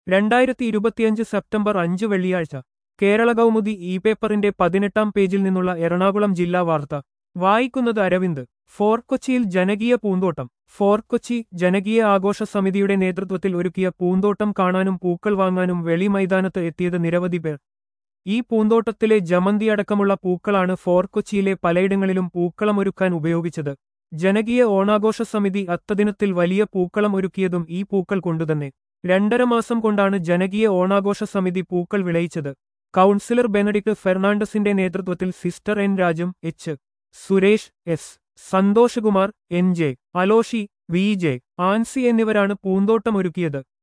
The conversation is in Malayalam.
രണ്ടായിരത്തി ഇരുപത്തിയഞ്ച് സെപ്റ്റംബർ അഞ്ച് വെള്ളിയാഴ്ച കേരള കൗമുദി ഇ പേപ്പറിന്റെ പതിനെട്ടാം പേജിൽ നിന്നുള്ള എറണാകുളം ജില്ലാ വാർത്ത വായിക്കുന്നത് അരവിന്ദ് ഫോർട്ട് കൊച്ചിയിൽ ജനകീയ പൂന്തോട്ടം ഫോർട്ട് കൊച്ചി ജനകീയ ആഘോഷ സമിതിയുടെ നേതൃത്വത്തിൽ ഒരുക്കിയ പൂന്തോട്ടം കാണാനും പൂക്കൾ വാങ്ങാനും വെളി മൈതാനത്ത് എത്തിയത് നിരവധി പേർ ഈ പൂന്തോട്ടത്തിലെ ജമന്തി അടക്കമുള്ള പൂക്കളാണ് ഫോർട്ട് കൊച്ചിയിലെ പലയിടങ്ങളിലും പൂക്കളമൊരുക്കാൻ ഉപയോഗിച്ചത് ജനകീയ ഓണാഘോഷ സമിതി അത്തദിനത്തിൽ വലിയ പൂക്കളം ഒരുക്കിയതും ഈ പൂക്കൾ കൊണ്ടുതന്നെ രണ്ടര മാസം കൊണ്ടാണ് ജനകീയ ഓണാഘോഷ സമിതി പൂക്കൾ വിളയിച്ചത് കൗൺസിലർ ബെനഡിക്ട് ഫെർണാണ്ടസിന്റെ നേതൃത്വത്തിൽ sister N Rajam H Suresh S Santhoshkumar N J Aloshy V J Ancy എന്നിവരാണ് പൂന്തോട്ടമൊരുക്കിയത്